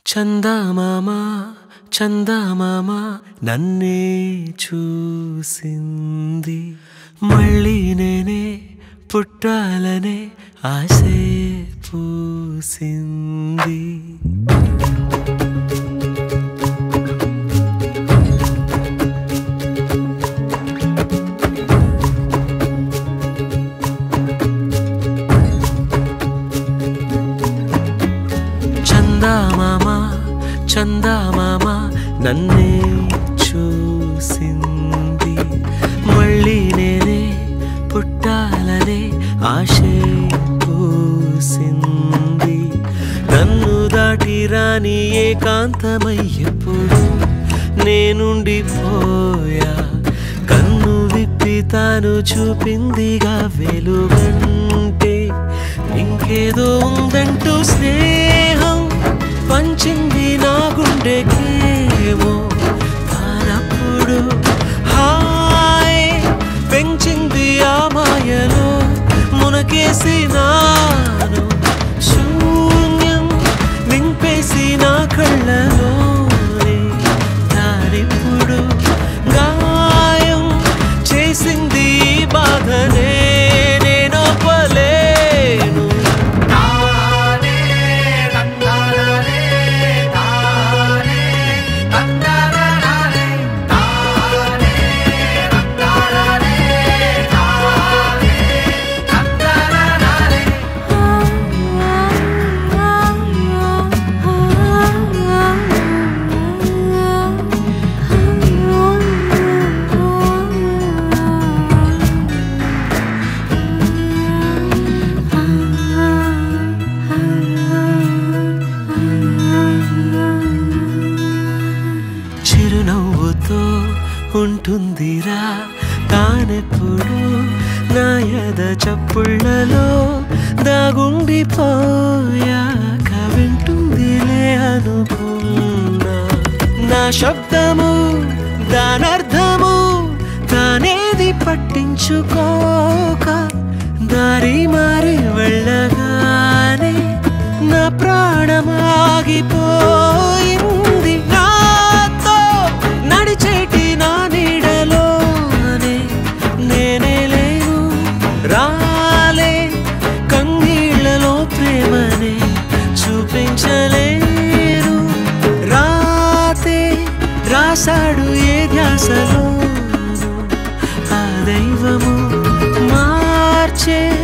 చందమామ చందమామ నన్నే చూసింది మళ్ళీ నేనే పుట్టాలనే ఆశే పూసింది చందమామ చందమామ నన్నే చూసింది మళ్ళీ నేనే పుట్టాలనే ఆశే పూసింది నన్ను దాటి రాని ఏకాంతమై ఎప్పుడు నేనుండిపోయా కన్ను విప్పి తాను చూపిందిగా వెలుగంటే ఇంకేదో ఉందంటూ స్నేహం పంచింది నా గుండెకేమో తానప్పుడు హాయ్ పెంచింది ఆ మాయలో మునకేసి నాను శూన్యం నింపేసి నా కళ్ళలోనే దారిప్పుడు గాయం చేసింది ఈ బాధనే నేను పలేను తానే తందననే తానే తందననే తానే తందననే తానే తందననే చిరునవ్వుతో ఉంటుందిరా తానెప్పుడు నా యద చప్పుళ్ళలో దాగుండిపోయాక వింటుందిలే అనుకున్నా నా శబ్దము దానర్థము తానేది పట్టించుకోక దారి మారి వెళ్ళగానే నా ప్రాణమాగిపోయింది నాతో నడిచేటి నా నీడలోనే నేనే లేను రాలే కన్నీళ్లలో ప్రేమనే చూపించలేను రాతే రాశాడు ఏ ధ్యాసలో ఆ దైవము మార్చే